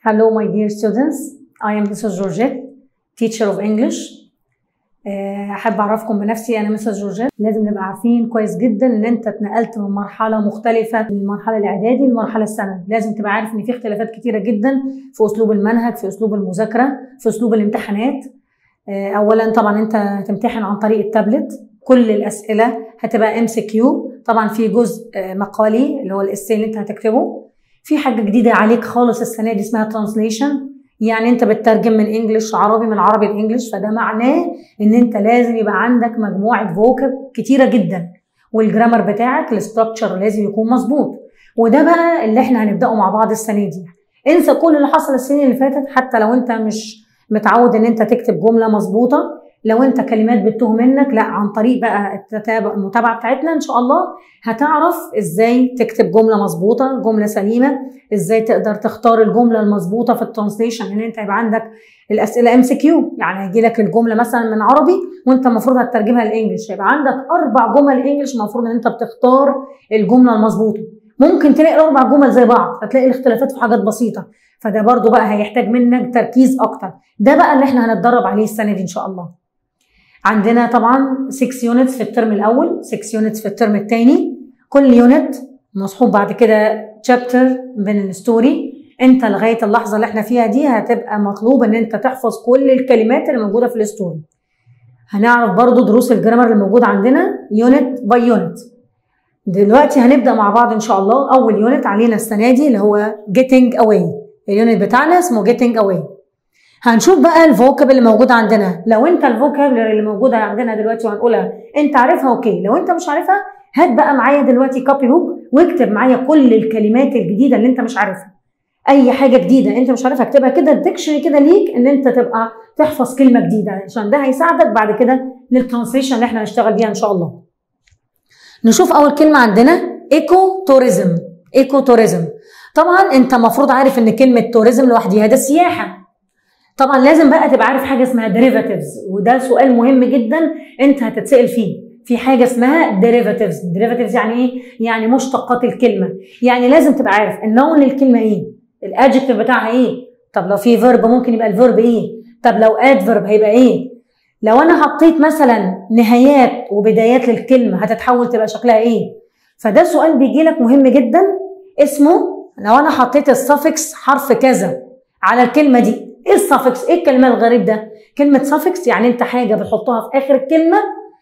Hello, my dear students. I am Mrs. Georgette, teacher of English. آه، أحب أعرفكم بنفسي أنا مسز جورجيت لازم نبقى عارفين كويس جدا إن أنت اتنقلت من مرحلة مختلفة من المرحلة الإعدادي للمرحلة الثانوي، لازم تبقى عارف إن في اختلافات كتيرة جدا في أسلوب المنهج، في أسلوب المذاكرة، في أسلوب الامتحانات. آه، أولا طبعا أنت هتمتحن عن طريق التابلت، كل الأسئلة هتبقى ام سي كيو، طبعا في جزء آه، مقالي اللي هو الإسي اللي أنت هتكتبه. في حاجة جديدة عليك خالص السنة دي اسمها ترانسليشن يعني انت بتترجم من انجلش عربي من عربي لانجلش فده معناه ان انت لازم يبقى عندك مجموعه فوكاب كتيره جدا والجرامر بتاعك الاستراكشر لازم يكون مظبوط وده بقى اللي احنا هنبداه مع بعض السنه دي انسى كل اللي حصل السنين اللي فاتت حتى لو انت مش متعود ان انت تكتب جمله مظبوطه لو انت كلمات بتتوه منك لا عن طريق بقى التتابع المتابعه بتاعتنا ان شاء الله هتعرف ازاي تكتب جمله مظبوطه جمله سليمه ازاي تقدر تختار الجمله المظبوطه في الترانسليشن ان انت يبقى عندك الاسئله ام سي كيو يعني هيجي لك الجمله مثلا من عربي وانت المفروض هتترجمها لانجلش يبقى عندك اربع جمل انجلش المفروض ان انت بتختار الجمله المظبوطه ممكن تلاقي الاربع جمل زي بعض هتلاقي الاختلافات في حاجات بسيطه فده برضو بقى هيحتاج منك تركيز اكتر ده بقى اللي احنا هنتدرب عليه السنه دي ان شاء الله عندنا طبعا 6 يونتس في الترم الاول 6 يونتس في الترم الثاني كل يونت مصحوب بعد كده شابتر من الستوري انت لغايه اللحظه اللي احنا فيها دي هتبقى مطلوب ان انت تحفظ كل الكلمات اللي موجوده في الستوري هنعرف برضو دروس الجرامر اللي موجوده عندنا يونت باي يونت دلوقتي هنبدا مع بعض ان شاء الله اول يونت علينا السنه دي اللي هو getting away اليونت بتاعنا اسمه getting away هنشوف بقى الفوكاب اللي موجود عندنا لو انت الفوكابلري اللي موجوده عندنا دلوقتي وهنقولها انت عارفها اوكي لو انت مش عارفها هات بقى معايا دلوقتي كوبي بوك واكتب معايا كل الكلمات الجديده اللي انت مش عارفها اي حاجه جديده انت مش عارفها اكتبها كده ديكشنري كده ليك ان انت تبقى تحفظ كلمه جديده عشان ده هيساعدك بعد كده للترانسليشن اللي احنا هنشتغل بيها ان شاء الله نشوف اول كلمه عندنا ايكو توريزم ايكو توريزم طبعا انت المفروض عارف ان كلمه توريزم لوحديها ده سياحه طبعا لازم بقى تبقى عارف حاجه اسمها ديريفاتيفز وده سؤال مهم جدا انت هتتسال فيه في حاجه اسمها ديريفاتيفز ديريفاتيفز يعني ايه يعني مشتقات الكلمه يعني لازم تبقى عارف النون الكلمه ايه الادجكتيف بتاعها ايه طب لو في فيرب ممكن يبقى الفيرب ايه طب لو ادفيرب هيبقى ايه لو انا حطيت مثلا نهايات وبدايات للكلمه هتتحول تبقى شكلها ايه فده سؤال بيجي لك مهم جدا اسمه لو انا حطيت السفكس حرف كذا على الكلمه دي ايه السفكس ايه الكلمه الغريب ده كلمه سفكس يعني انت حاجه بتحطها في اخر الكلمه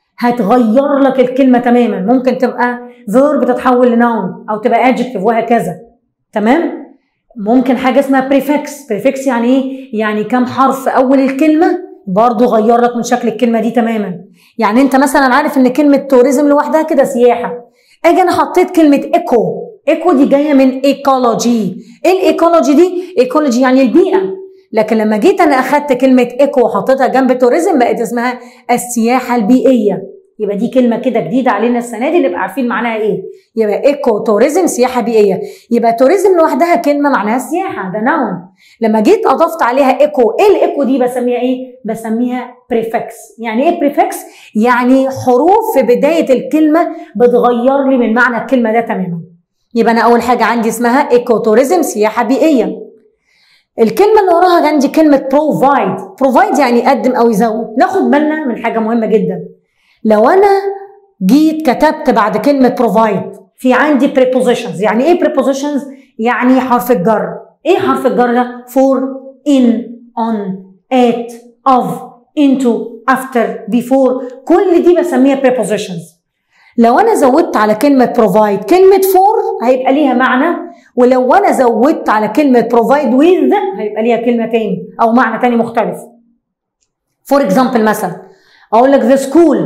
هتغير لك الكلمه تماما ممكن تبقى فيرب تتحول لنون او تبقى ادجكتيف وهكذا تمام ممكن حاجه اسمها بريفكس بريفكس يعني ايه يعني كم حرف في اول الكلمه برضه غير لك من شكل الكلمه دي تماما يعني انت مثلا عارف ان كلمه توريزم لوحدها كده سياحه اجي انا حطيت كلمه ايكو ايكو دي جايه من ايكولوجي ايه الايكولوجي دي ايكولوجي يعني البيئه لكن لما جيت انا اخدت كلمه ايكو وحطيتها جنب توريزم بقت اسمها السياحه البيئيه يبقى دي كلمه كده جديده علينا السنه دي نبقى عارفين معناها ايه يبقى ايكو توريزم سياحه بيئيه يبقى توريزم لوحدها كلمه معناها سياحه ده نون لما جيت اضفت عليها ايكو ايه الايكو دي بسميها ايه بسميها بريفكس يعني ايه بريفكس يعني حروف في بدايه الكلمه بتغير لي من معنى الكلمه ده تماما يبقى انا اول حاجه عندي اسمها ايكو توريزم سياحه بيئيه الكلمة اللي وراها عندي كلمة provide provide يعني يقدم أو يزود ناخد بالنا من حاجة مهمة جدا لو أنا جيت كتبت بعد كلمة provide في عندي prepositions يعني إيه prepositions؟ يعني حرف الجر إيه حرف الجر ده؟ for in on at of into after before كل دي بسميها prepositions لو انا زودت على كلمه provide كلمه for هيبقى ليها معنى ولو انا زودت على كلمه provide with هيبقى ليها كلمه تاني او معنى تاني مختلف for example مثلا اقول لك the school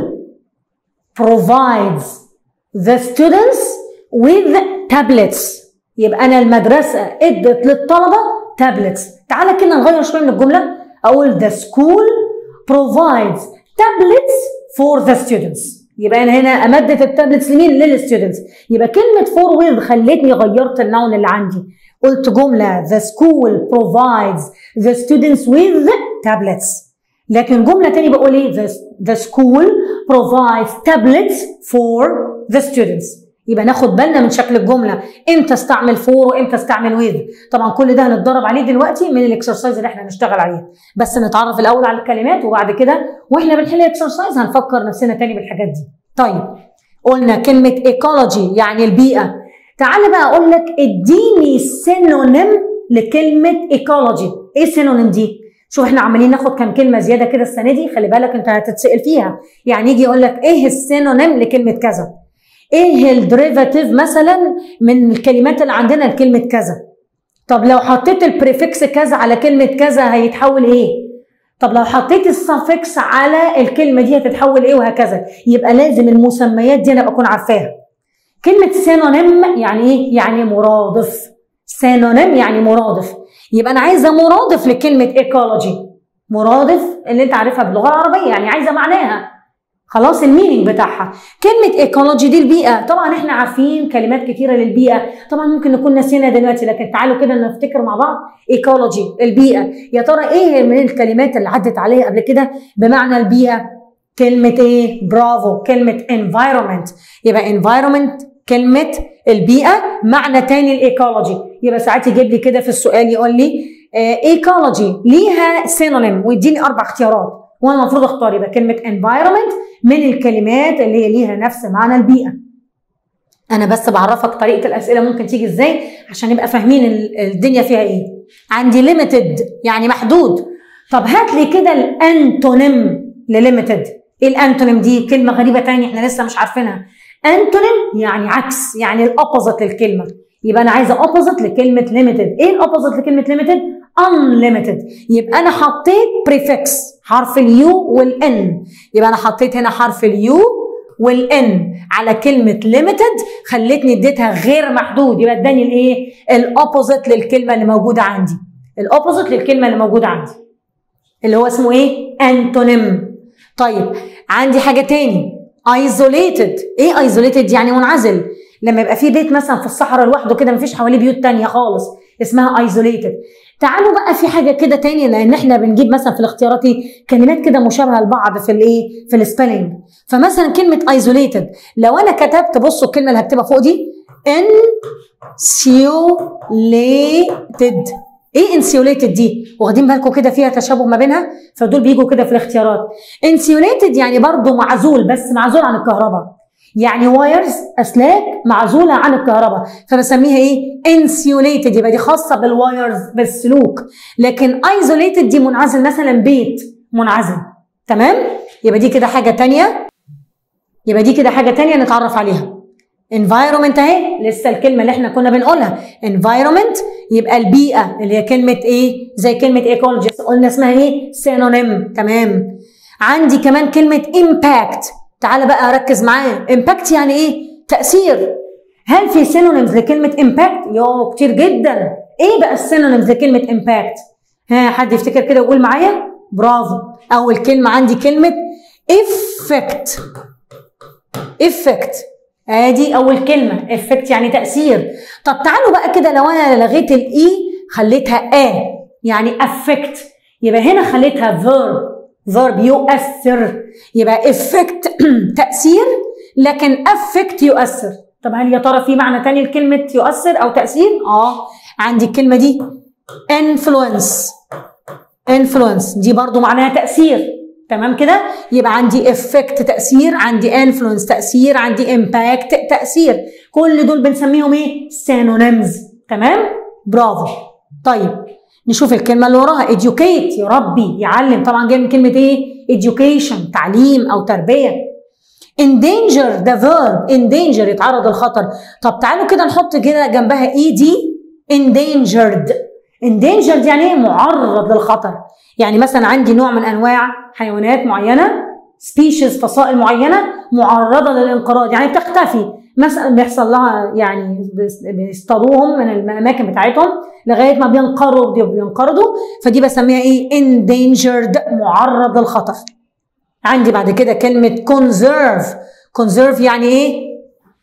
provides the students with tablets يبقى انا المدرسه ادت للطلبه تابلتس تعالى كده نغير شويه من الجمله اقول the school provides tablets for the students يبقى انا هنا امدت التابلتس لمين للستودنتس يبقى كلمه فور ويز خلتني غيرت النون اللي عندي قلت جمله the school provides the students with tablets لكن جمله تاني بقول ايه the, the school provides tablets for the students يبقى ناخد بالنا من شكل الجمله امتى استعمل فور وامتى استعمل ويز طبعا كل ده هنتدرب عليه دلوقتي من الاكسرسايز اللي احنا هنشتغل عليه بس نتعرف الاول على الكلمات وبعد كده واحنا بنحل الاكسرسايز هنفكر نفسنا تاني بالحاجات دي طيب قلنا كلمه ايكولوجي يعني البيئه تعالى بقى اقول لك اديني سينونيم لكلمه ايكولوجي ايه سينونيم دي شوف احنا عمالين ناخد كام كلمه زياده كده السنه دي خلي بالك انت هتتسال فيها يعني يجي يقول لك ايه السينونيم لكلمه كذا ايه الدريفاتيف مثلا من الكلمات اللي عندنا لكلمه كذا طب لو حطيت البريفكس كذا على كلمه كذا هيتحول ايه طب لو حطيت السفكس على الكلمه دي هتتحول ايه وهكذا يبقى لازم المسميات دي انا ابقى اكون عارفاها كلمه سينونيم يعني ايه يعني مرادف سينونيم يعني مرادف يبقى انا عايزه مرادف لكلمه ايكولوجي مرادف اللي انت عارفها باللغه العربيه يعني عايزه معناها خلاص المينينج بتاعها كلمة ايكولوجي دي البيئة طبعا احنا عارفين كلمات كتيرة للبيئة طبعا ممكن نكون نسينا دلوقتي لكن تعالوا كده نفتكر مع بعض ايكولوجي البيئة يا ترى ايه من الكلمات اللي عدت عليها قبل كده بمعنى البيئة كلمة ايه برافو كلمة environment يبقى environment كلمة البيئة معنى تاني الايكولوجي يبقى ساعات يجيب لي كده في السؤال يقول لي ايكولوجي ليها سينونيم ويديني اربع اختيارات وانا المفروض اختار يبقى كلمه environment من الكلمات اللي هي ليها نفس معنى البيئه انا بس بعرفك طريقه الاسئله ممكن تيجي ازاي عشان نبقى فاهمين الدنيا فيها ايه عندي limited يعني محدود طب هات لي كده الانتونيم لليميتد ايه الانتونيم دي كلمه غريبه تانية احنا لسه مش عارفينها انتونيم يعني عكس يعني الاوبوزيت للكلمه يبقى انا عايزه اوبوزيت لكلمه limited ايه الاوبوزيت لكلمه limited unlimited يبقى انا حطيت prefix حرف اليو والان يبقى انا حطيت هنا حرف اليو والان على كلمه limited خلتني اديتها غير محدود يبقى اداني الايه الاوبوزيت للكلمه اللي موجوده عندي الاوبوزيت للكلمه اللي موجوده عندي اللي هو اسمه ايه انتونيم طيب عندي حاجه تاني isolated ايه isolated يعني منعزل لما يبقى في بيت مثلا في الصحراء لوحده كده مفيش حواليه بيوت تانية خالص اسمها isolated تعالوا بقى في حاجه كده تاني لان احنا بنجيب مثلا في الاختيارات ايه كلمات كده مشابهه لبعض في الايه في السبيلنج فمثلا كلمه isolated لو انا كتبت بصوا الكلمه اللي هكتبها فوق دي insulated ايه insulated دي واخدين بالكم كده فيها تشابه ما بينها فدول بيجوا كده في الاختيارات insulated يعني برضو معزول بس معزول عن الكهرباء يعني وايرز اسلاك معزوله عن الكهرباء فبسميها ايه انسيوليتد يبقى دي خاصه بالوايرز بالسلوك لكن ايزوليتد دي منعزل مثلا بيت منعزل تمام يبقى دي كده حاجه تانية يبقى دي كده حاجه تانية نتعرف عليها environment اهي لسه الكلمه اللي احنا كنا بنقولها environment يبقى البيئه اللي هي كلمه ايه زي كلمه ايكولوجي قلنا اسمها ايه سينونيم تمام عندي كمان كلمه impact تعالى بقى ركز معايا امباكت يعني ايه تاثير هل في سينونيمز لكلمه امباكت يو كتير جدا ايه بقى السينونيمز لكلمه امباكت ها حد يفتكر كده ويقول معايا برافو اول كلمه عندي كلمه افكت افكت ادي اول كلمه افكت يعني تاثير طب تعالوا بقى كده لو انا لغيت الاي خليتها ا يعني افكت يبقى هنا خليتها فيرب verb يؤثر يبقى effect تأثير لكن affect يؤثر طب هل يا ترى في معنى تاني لكلمة يؤثر أو تأثير؟ آه عندي الكلمة دي influence influence دي برضو معناها تأثير تمام كده؟ يبقى عندي effect تأثير عندي influence تأثير عندي impact تأثير كل دول بنسميهم ايه؟ synonyms تمام؟ برافو طيب نشوف الكلمه اللي وراها educate يربي يعلم طبعا جاي من كلمه ايه education تعليم او تربيه endanger ده verb endanger يتعرض للخطر طب تعالوا كده نحط كده جنبها اي دي endangered endangered يعني ايه معرض للخطر يعني مثلا عندي نوع من انواع حيوانات معينه سبيشيز فصائل معينه معرضه للانقراض يعني بتختفي مثلا بيحصل لها يعني بيصطادوهم من الاماكن بتاعتهم لغايه ما بينقرضوا بينقرضوا فدي بسميها ايه endangered معرض للخطر عندي بعد كده كلمه conserve conserve يعني ايه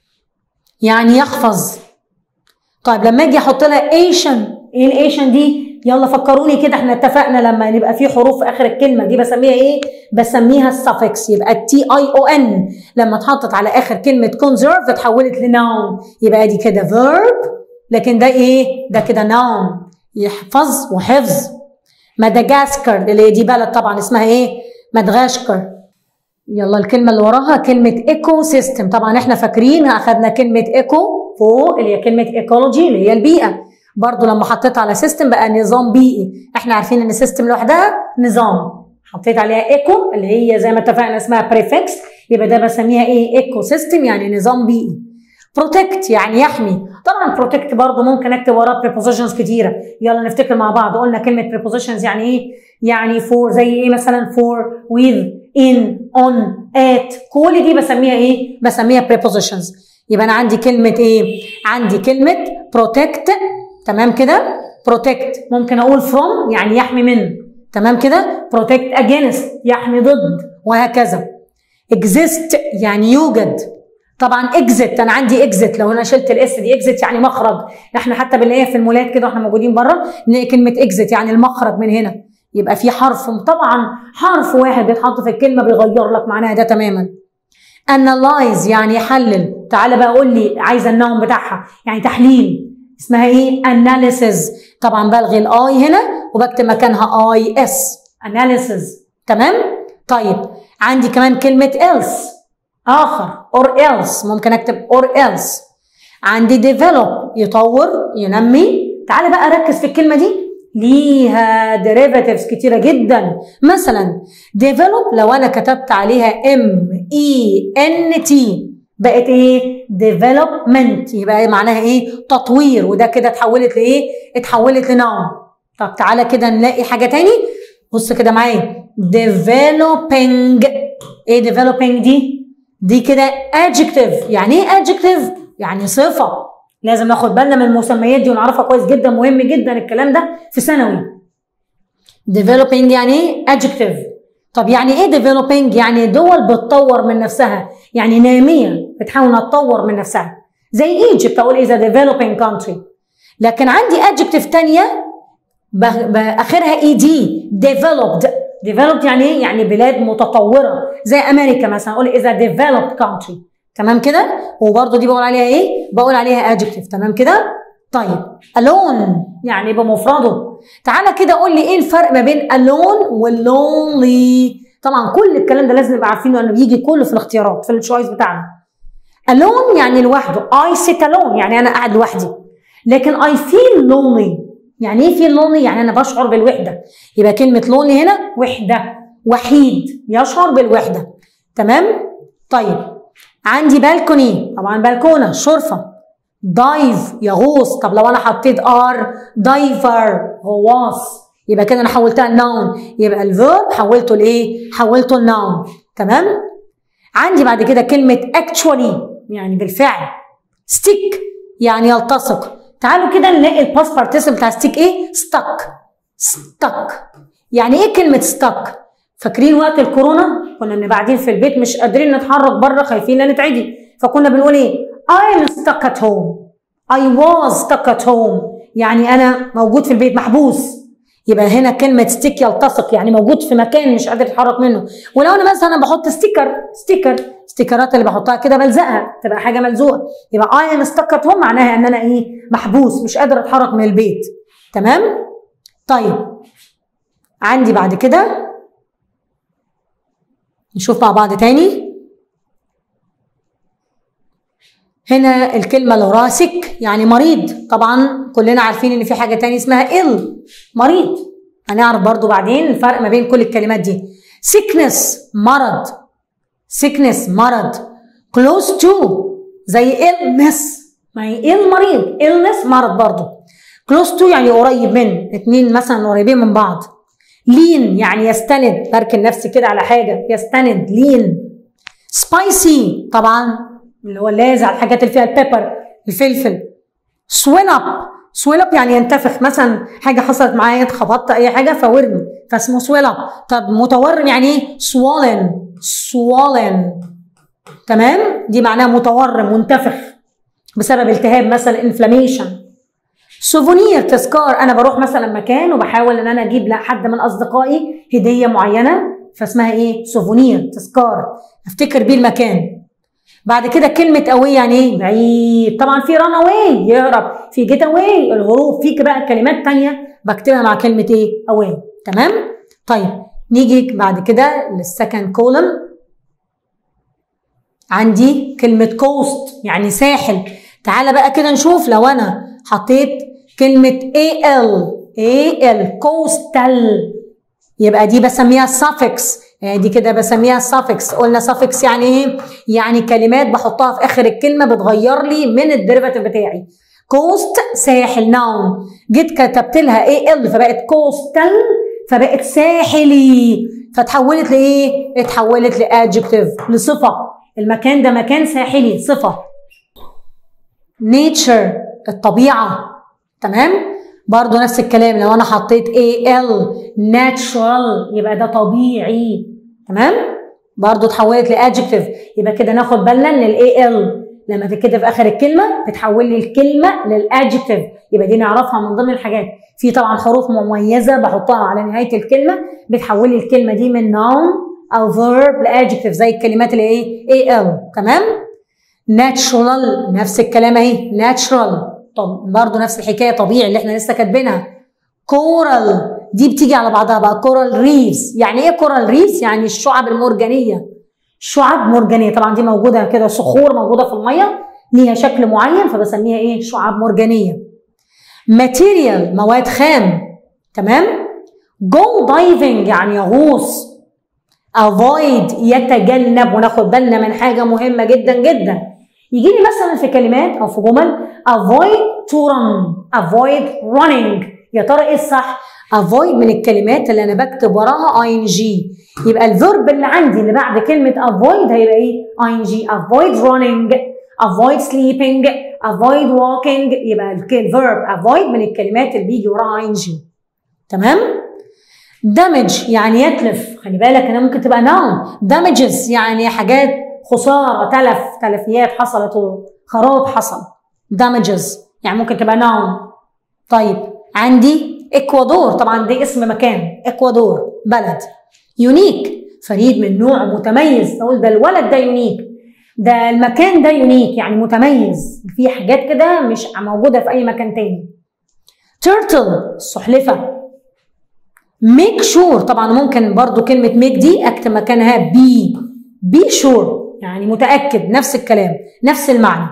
يعني يحفظ طيب لما اجي احط لها ايشن ايه الايشن دي يلا فكروني كده احنا اتفقنا لما يبقى في حروف في اخر الكلمه دي بسميها ايه بسميها السفكس يبقى التي اي او ان لما اتحطت على اخر كلمه كونزرف اتحولت لناون يبقى دي كده فيرب لكن ده ايه ده كده ناون يحفظ وحفظ مدغاسكر اللي هي دي بلد طبعا اسمها ايه مدغاشكر يلا الكلمة اللي وراها كلمة ايكو سيستم طبعا احنا فاكرين اخدنا كلمة ايكو فوق اللي هي كلمة ايكولوجي اللي هي البيئة برضو لما حطيت على سيستم بقى نظام بيئي احنا عارفين ان سيستم لوحدها نظام حطيت عليها ايكو اللي هي زي ما اتفقنا اسمها بريفكس يبقى ده بسميها ايه ايكو سيستم يعني نظام بيئي بروتكت يعني يحمي طبعا بروتكت برضو ممكن اكتب وراه prepositions كتيره يلا نفتكر مع بعض قلنا كلمه prepositions يعني ايه يعني for زي ايه مثلا for with in on at كل دي بسميها ايه بسميها prepositions يبقى انا عندي كلمه ايه عندي كلمه protect تمام كده protect ممكن اقول from يعني يحمي من تمام كده protect against يحمي ضد وهكذا exist يعني يوجد طبعا اكزت انا عندي اكزت لو انا شلت الاس دي اكزت يعني مخرج احنا حتى بنلاقيها في المولات كده واحنا موجودين بره نلاقي كلمه اكزت يعني المخرج من هنا يبقى في حرف طبعا حرف واحد بيتحط في الكلمه بيغير لك معناها ده تماما analyze يعني يحلل تعالى بقى قول لي عايزه النوم بتاعها يعني تحليل اسمها ايه analysis طبعا بلغي الاي هنا وبكتب مكانها اي اس analysis تمام طيب عندي كمان كلمه else آخر or else ممكن أكتب or else عندي develop يطور ينمي تعال بقى ركز في الكلمة دي ليها derivatives كتيرة جدا مثلا develop لو أنا كتبت عليها M E N T بقت ايه development يبقى معناها ايه تطوير وده كده اتحولت لايه اتحولت لنوم طب تعالى كده نلاقي حاجة تاني بص كده معايا developing ايه developing دي دي كده adjective يعني ايه adjective يعني صفة لازم ناخد بالنا من المسميات دي ونعرفها كويس جدا مهم جدا الكلام ده في ثانوي developing يعني ايه adjective طب يعني ايه developing يعني دول بتطور من نفسها يعني نامية بتحاول تطور من نفسها زي Egypt اقول is a developing country لكن عندي adjective تانية باخرها ed developed developed يعني ايه؟ يعني بلاد متطورة زي أمريكا مثلا أقول is a developed country تمام كده؟ وبرضه دي بقول عليها ايه؟ بقول عليها adjective تمام كده؟ طيب alone يعني بمفرده تعالى كده قول لي ايه الفرق ما بين alone واللونلي طبعا كل الكلام ده لازم نبقى عارفينه انه بيجي كله في الاختيارات في الشويس بتاعنا alone يعني لوحده I sit alone يعني انا قاعد لوحدي لكن I feel lonely يعني ايه feel lonely يعني انا بشعر بالوحده يبقى كلمه lonely هنا وحده وحيد يشعر بالوحده تمام طيب عندي بالكوني طبعا بلكونه شرفه دايف يغوص طب لو انا حطيت ار دايفر غواص يبقى كده انا حولتها النون يبقى الفيرب حولته لايه حولته النون تمام عندي بعد كده كلمه actually يعني بالفعل stick يعني يلتصق تعالوا كده نلاقي الباست بارتيسيبل بتاع ستيك ايه stuck stuck يعني ايه كلمه stuck فاكرين وقت الكورونا كنا بنبقى قاعدين في البيت مش قادرين نتحرك بره خايفين لا نتعدي فكنا بنقول ايه I'm stuck at home I was stuck at home يعني انا موجود في البيت محبوس يبقى هنا كلمة ستيك يلتصق يعني موجود في مكان مش قادر اتحرك منه ولو انا مثلا بحط ستيكر ستيكر ستيكرات اللي بحطها كده بلزقها تبقى حاجة ملزوقة يبقى I am stuck at home معناها ان انا ايه محبوس مش قادر اتحرك من البيت تمام طيب عندي بعد كده نشوف مع بعض تاني هنا الكلمة اللي وراها سك يعني مريض طبعا كلنا عارفين ان في حاجة تانية اسمها ill مريض هنعرف برضو بعدين الفرق ما بين كل الكلمات دي sickness مرض sickness مرض close to زي illness ما هي ill مريض illness مرض برضو close to يعني قريب من اتنين مثلا قريبين من بعض lean يعني يستند بركن نفسي كده على حاجة يستند lean spicy طبعا اللي هو لازع الحاجات اللي فيها البيبر الفلفل سويل اب سويل اب يعني ينتفخ مثلا حاجه حصلت معايا اتخبطت اي حاجه فورم فاسمه سويل اب طب متورم يعني ايه swollen swollen تمام دي معناها متورم منتفخ بسبب التهاب مثلا انفلاميشن سوفونير تذكار انا بروح مثلا مكان وبحاول ان انا اجيب لحد من اصدقائي هديه معينه فاسمها ايه سوفونير تذكار افتكر بيه المكان بعد كده كلمة أوي يعني إيه؟ بعيد طبعا في ران أواي يهرب في جيت أواي الهروب في بقى كلمات تانية بكتبها مع كلمة إيه؟ أواي تمام؟ طيب نيجي بعد كده للسكند كولم عندي كلمة كوست يعني ساحل تعالى بقى كده نشوف لو أنا حطيت كلمة AL AL كوستال يبقى دي بسميها suffix دي كده بسميها suffix قلنا suffix يعني ايه؟ يعني كلمات بحطها في اخر الكلمه بتغير لي من الديريفاتيف بتاعي كوست ساحل ناون جيت كتبت لها اي ال فبقت كوستال فبقت ساحلي فتحولت لايه؟ اتحولت لادجكتيف لصفه المكان ده مكان ساحلي صفه نيتشر الطبيعه تمام؟ برضو نفس الكلام لو انا حطيت اي ال natural يبقى ده طبيعي تمام برضو اتحولت لادجكتيف يبقى كده ناخد بالنا ان الاي ال لما تتكتب في اخر الكلمه بتحول لي الكلمه للادجكتيف يبقى دي نعرفها من ضمن الحاجات في طبعا حروف مميزه بحطها على نهايه الكلمه بتحول لي الكلمه دي من noun او verb لادجكتيف زي الكلمات اللي ايه اي ال تمام natural نفس الكلام اهي natural طب برضه نفس الحكايه طبيعي اللي احنا لسه كاتبينها كورال دي بتيجي على بعضها بقى كورال ريفز يعني ايه كورال ريفز يعني الشعب المرجانيه شعب مرجانيه طبعا دي موجوده كده صخور موجوده في الميه ليها شكل معين فبسميها ايه شعاب مرجانيه ماتيريال مواد خام تمام جو دايفنج يعني يغوص افويد يتجنب وناخد بالنا من حاجه مهمه جدا جدا يجي لي مثلا في كلمات او في جمل avoid to run avoid running يا ترى ايه الصح avoid من الكلمات اللي انا بكتب وراها ing يبقى الفيرب اللي عندي اللي بعد كلمه avoid هيبقى ايه ing avoid running avoid sleeping avoid walking يبقى الفيرب avoid من الكلمات اللي بيجي وراها ing تمام damage يعني يتلف خلي بالك انها ممكن تبقى noun damages يعني حاجات خساره تلف تلفيات حصلت وخراب حصل damages يعني ممكن تبقى noun طيب عندي اكوادور طبعا دي اسم مكان اكوادور بلد يونيك فريد من نوع متميز اقول ده الولد ده يونيك ده المكان ده يونيك يعني متميز في حاجات كده مش موجوده في اي مكان تاني تيرتل السحلفه ميك شور طبعا ممكن برضو كلمه ميك دي اكتب مكانها بي بي شور يعني متاكد نفس الكلام نفس المعنى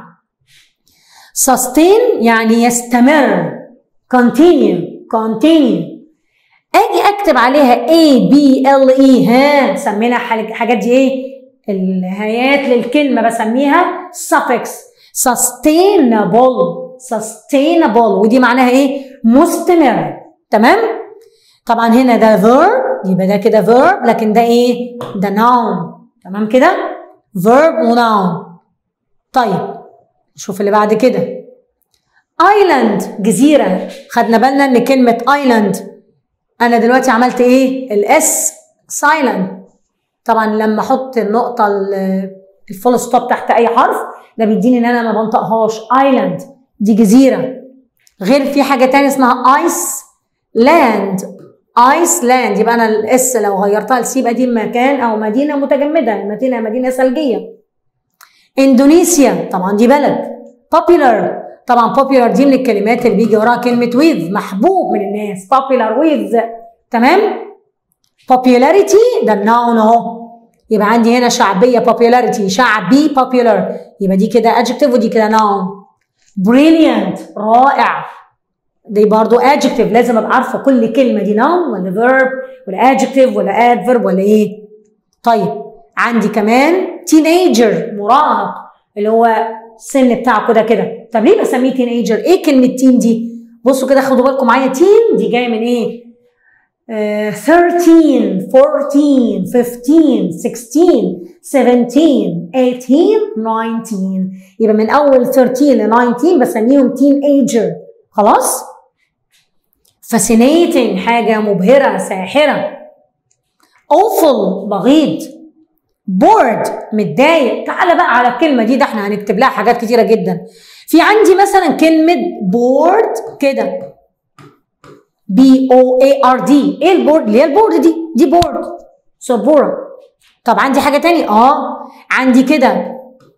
sustain يعني يستمر continue continue اجي اكتب عليها A B L E ها سمينا حاجات دي ايه النهايات للكلمه بسميها suffix sustainable sustainable ودي معناها ايه مستمر تمام طبعا هنا ده verb يبقى ده كده verb لكن ده ايه ده noun تمام كده verb و noun طيب نشوف اللي بعد كده ايلاند جزيره خدنا بالنا ان كلمه ايلاند انا دلوقتي عملت ايه الاس سايلنت طبعا لما احط النقطه الفول ستوب تحت اي حرف ده بيديني ان انا ما بنطقهاش ايلاند دي جزيره غير في حاجه تانية اسمها ايس لاند ايس لاند يبقى انا الاس لو غيرتها لسي يبقى دي مكان او مدينه متجمده مدينه مدينه ثلجيه اندونيسيا طبعا دي بلد popular طبعا popular دي من الكلمات اللي بيجي وراها كلمه with محبوب من الناس popular with تمام popularity ده النون اهو يبقى عندي هنا شعبيه popularity شعبي popular يبقى دي كده adjective ودي كده noun brilliant رائع دي برضو adjective لازم ابقى عارفه كل كلمه دي noun ولا verb ولا adjective ولا adverb ولا ايه طيب عندي كمان teenager مراهق اللي هو السن بتاعه كده كده طب ليه بسميه تينيجر ايه كلمه تين دي بصوا كده خدوا بالكم معايا تين دي جايه من ايه uh, 13 14 15 16 17 18 19 يبقى من اول 13 ل 19 بسميهم تين ايجر خلاص fascinating حاجه مبهره ساحره awful بغيض bored متضايق تعالى بقى على الكلمه دي ده احنا هنكتب لها حاجات كتيره جدا في عندي مثلا كلمه bored كده بي او اي ار دي ايه البورد اللي هي البورد دي دي بورد سبوره طب عندي حاجه تاني اه عندي كده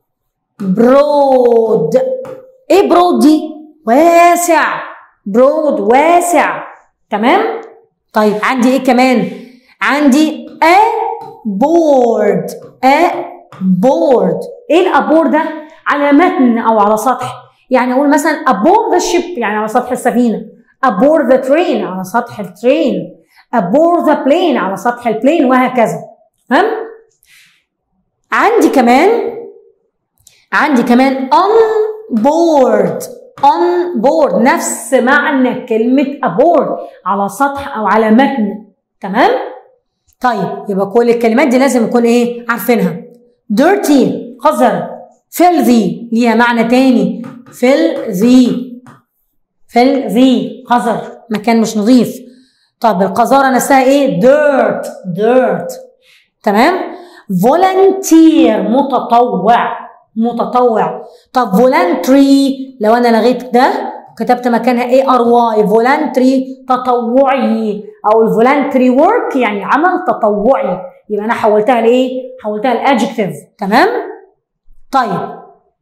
برود ايه برود دي واسع برود واسع تمام طيب عندي ايه كمان عندي a board a board ايه الابور ده على متن او على سطح يعني اقول مثلا aboard the ship يعني على سطح السفينه aboard the train على سطح الترين aboard the plane على سطح البلين وهكذا تمام عندي كمان عندي كمان on board on board نفس معنى كلمة aboard على سطح أو على متن تمام؟ طيب يبقى كل الكلمات دي لازم نكون إيه؟ عارفينها dirty قذر filthy ليها معنى تاني filthy filthy قذر مكان مش نظيف طب القذارة نفسها إيه؟ dirt dirt تمام؟ volunteer متطوع متطوع طب فولنتري لو انا لغيت ده كتبت مكانها اي ار واي فولنتري تطوعي او الفولنتري ورك يعني عمل تطوعي يبقى انا حولتها لايه؟ حولتها لادجكتيف تمام؟ طيب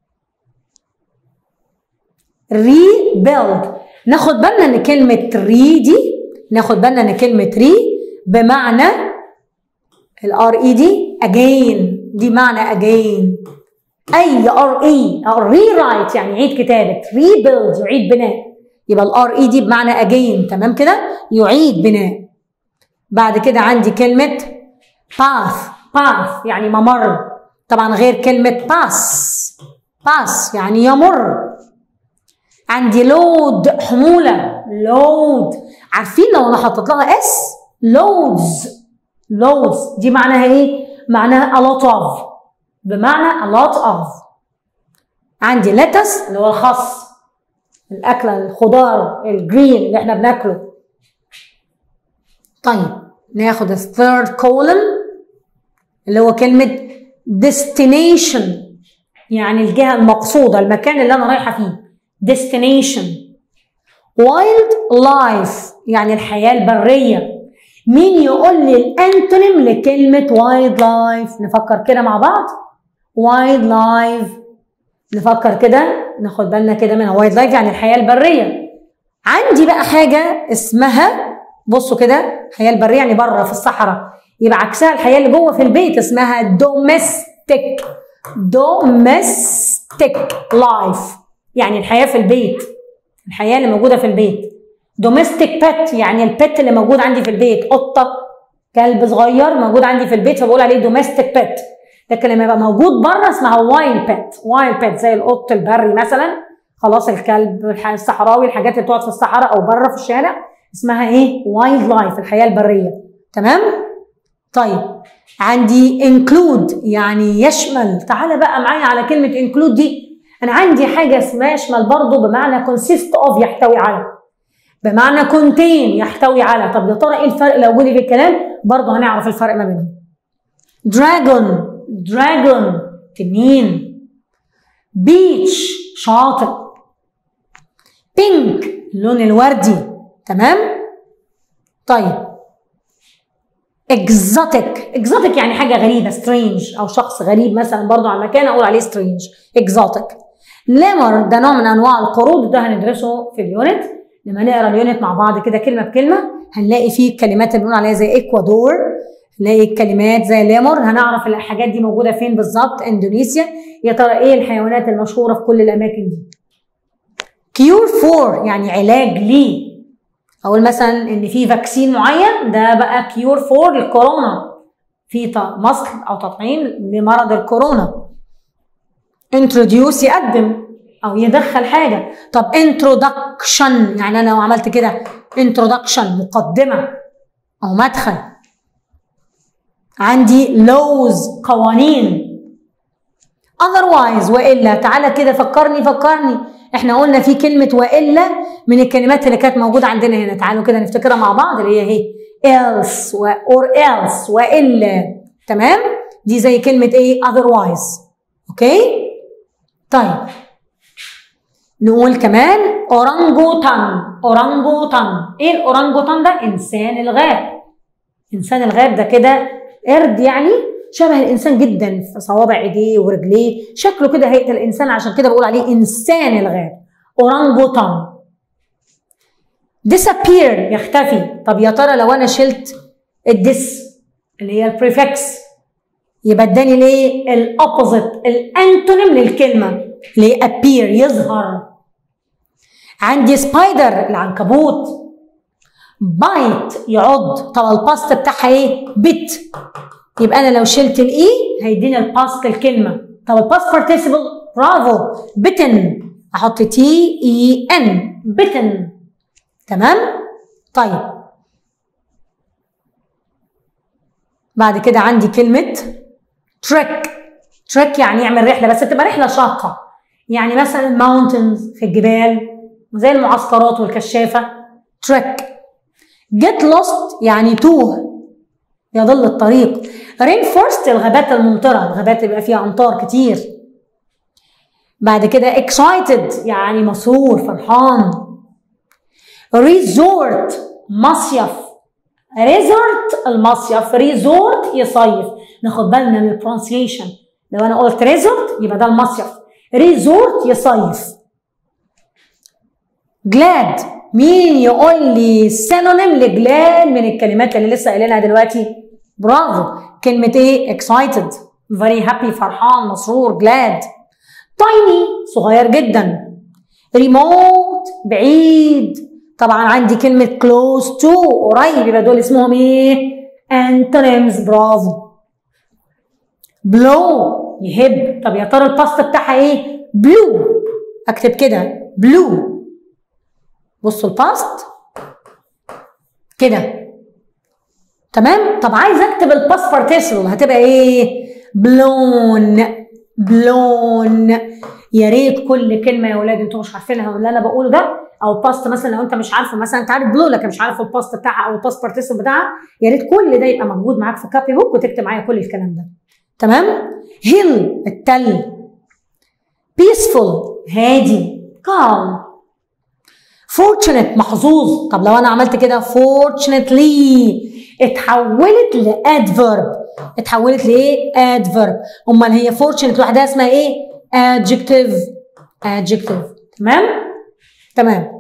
ريبيلد ناخد بالنا ان كلمه ري دي ناخد بالنا ان كلمه ري بمعنى الار اي دي اجين دي معنى اجين اي ار اي او ري رايت يعني عيد كتابه ريبيلد يعيد بناء يبقى الار اي دي بمعنى اجين تمام كده يعيد بناء بعد كده عندي كلمه باث باث يعني ممر طبعا غير كلمه باس باس يعني يمر عندي لود حموله لود عارفين لو انا حطيت لها اس لودز لودز دي معناها ايه معناها a lot of بمعنى a lot of عندي lettuce اللي هو الخس الأكلة الخضار الجرين اللي احنا بناكله طيب ناخد الثيرد column اللي هو كلمة destination يعني الجهة المقصودة المكان اللي أنا رايحة فيه destination wild life يعني الحياة البرية مين يقول لي الانتونيم لكلمة وايلد لايف نفكر كده مع بعض وايلد لايف نفكر كده ناخد بالنا كده منها وايلد لايف يعني الحياة البرية عندي بقى حاجة اسمها بصوا كده الحياة البرية يعني بره في الصحراء يبقى عكسها الحياة اللي جوه في البيت اسمها دوميستيك دوميستيك لايف يعني الحياة في البيت الحياة اللي موجودة في البيت دوميستيك بيت يعني البيت اللي موجود عندي في البيت قطه كلب صغير موجود عندي في البيت فبقول عليه دوميستيك بيت لكن لما يبقى موجود بره اسمها وايلد بيت وايلد بيت زي القط البري مثلا خلاص الكلب الصحراوي الحاجات اللي بتقعد في الصحراء او بره في الشارع اسمها ايه وايلد لايف الحياه البريه تمام طيب عندي انكلود يعني يشمل تعالى بقى معايا على كلمه انكلود دي انا عندي حاجه اسمها يشمل برضه بمعنى كونسيست اوف يحتوي على بمعنى كونتين يحتوي على طب يا ترى ايه الفرق لو جولي في الكلام برضه هنعرف الفرق ما بينهم دراجون دراجون تنين بيتش شاطئ بينك اللون الوردي تمام طيب اكزوتيك اكزوتيك يعني حاجه غريبه سترينج او شخص غريب مثلا برضه عن مكان اقول عليه سترينج اكزوتيك ليمر ده نوع من انواع القروض ده هندرسه في اليونت لما نقرا اليونت مع بعض كده كلمه بكلمه هنلاقي فيه الكلمات اللي بنقول عليها زي اكوادور نلاقي الكلمات زي ليمور هنعرف الحاجات دي موجوده فين بالظبط اندونيسيا يا ترى ايه الحيوانات المشهوره في كل الاماكن دي كيور فور يعني علاج ليه اقول مثلا ان في فاكسين معين ده بقى كيور فور للكورونا في مصل او تطعيم لمرض الكورونا انتروديوس يقدم او يدخل حاجه طب انترودكشن يعني انا لو عملت كده انترودكشن مقدمه او مدخل عندي لوز قوانين otherwise والا تعالى كده فكرني فكرني احنا قلنا في كلمه والا من الكلمات اللي كانت موجوده عندنا هنا تعالوا كده نفتكرها مع بعض اللي هي ايه else و or else والا تمام دي زي كلمه ايه otherwise اوكي طيب نقول كمان اورانجوتان اورانجوتان ايه الاورانجوتان ده انسان الغاب انسان الغاب ده كده قرد يعني شبه الانسان جدا في صوابع ايديه ورجليه شكله كده هيئه الانسان عشان كده بقول عليه انسان الغاب اورانجوتان disappear يختفي طب يا ترى لو انا شلت الدس اللي هي البريفكس يبقى اداني ليه الاوبوزيت الانتونيم للكلمه اللي هي appear يظهر عندي سبايدر العنكبوت بايت يعض طب الباست بتاعها ايه بت يبقى انا لو شلت الاي هيديني الباست الكلمه طب الباست بارتيسيبل برافو بتن احط تي اي ان بتن تمام طيب بعد كده عندي كلمه تريك تريك يعني يعمل رحله بس تبقى رحله شاقه يعني مثلا ماونتنز في الجبال زي المعسكرات والكشافه تريك جيت لوست يعني توه يضل الطريق رين فورست الغابات الممطره الغابات اللي بيبقى فيها امطار كتير بعد كده excited يعني مسرور فرحان ريزورت مصيف ريزورت المصيف ريزورت يصيف ناخد بالنا من البرونسيشن لو انا قلت ريزورت يبقى ده المصيف ريزورت يصيف جلاد مين يقول لي سينونيم لجلاد من الكلمات اللي لسه قايلينها دلوقتي برافو كلمة ايه excited very happy فرحان مسرور glad tiny صغير جدا remote بعيد طبعا عندي كلمة close to قريب يبقى دول اسمهم ايه antonyms برافو blow يهب طب يا ترى الباست بتاعها ايه blue اكتب كده blue بصوا الباست كده تمام طب عايز اكتب الباست بارتيسيبل هتبقى ايه بلون بلون يا ريت كل كلمه يا اولاد انتوا مش عارفينها واللي انا بقوله ده او باست مثلا لو انت مش عارفه مثلا انت عارف بلو لكن مش عارف الباست بتاعها او الباست بارتيسيبل بتاعها يا ريت كل ده يبقى موجود معاك في كابي بوك وتكتب معايا كل الكلام ده تمام هيل التل بيسفول هادي calm fortunate محظوظ طب لو انا عملت كده fortunately اتحولت لادفيرب اتحولت لايه adverb امال هي fortunate لوحدها اسمها ايه adjective adjective تمام تمام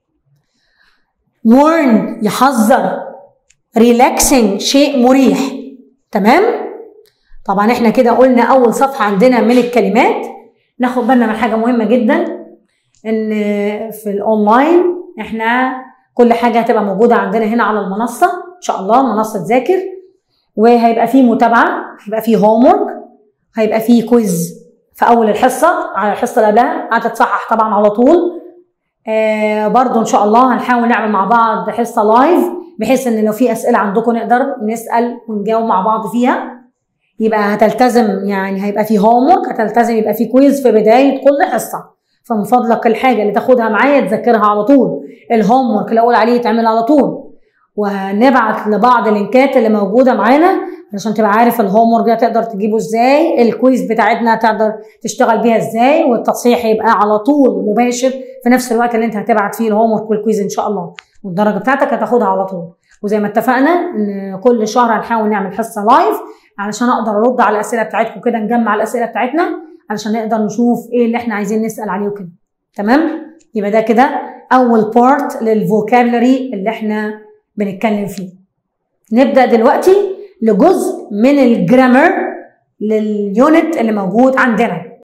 warn يحذر relaxing شيء مريح تمام طبعا احنا كده قلنا اول صفحه عندنا من الكلمات ناخد بالنا من حاجه مهمه جدا ان في الاونلاين احنا كل حاجه هتبقى موجوده عندنا هنا على المنصه ان شاء الله منصه ذاكر وهيبقى فيه متابعه هيبقى فيه هوم هيبقى فيه كويز في اول الحصه على الحصه اللي قبلها هتتصحح طبعا على طول آه برضو ان شاء الله هنحاول نعمل مع بعض حصه لايف بحيث ان لو في اسئله عندكم نقدر نسال ونجاوب مع بعض فيها يبقى هتلتزم يعني هيبقى في هوم هتلتزم يبقى في كويز في بدايه كل حصه فمن فضلك الحاجه اللي تاخدها معايا تذاكرها على طول الهوم ورك اللي اقول عليه يتعمل على طول وهنبعت لبعض اللينكات اللي موجوده معانا عشان تبقى عارف الهوم ورك ده تقدر تجيبه ازاي الكويز بتاعتنا تقدر تشتغل بيها ازاي والتصحيح يبقى على طول مباشر في نفس الوقت اللي انت هتبعت فيه الهوم ورك والكويز ان شاء الله والدرجه بتاعتك هتاخدها على طول وزي ما اتفقنا ان كل شهر هنحاول نعمل حصه لايف علشان اقدر ارد على الاسئله بتاعتكم كده نجمع الاسئله بتاعتنا علشان نقدر نشوف ايه اللي احنا عايزين نسال عليه وكده تمام يبقى ده كده اول بارت للفوكابلري اللي احنا بنتكلم فيه نبدا دلوقتي لجزء من الجرامر لليونت اللي موجود عندنا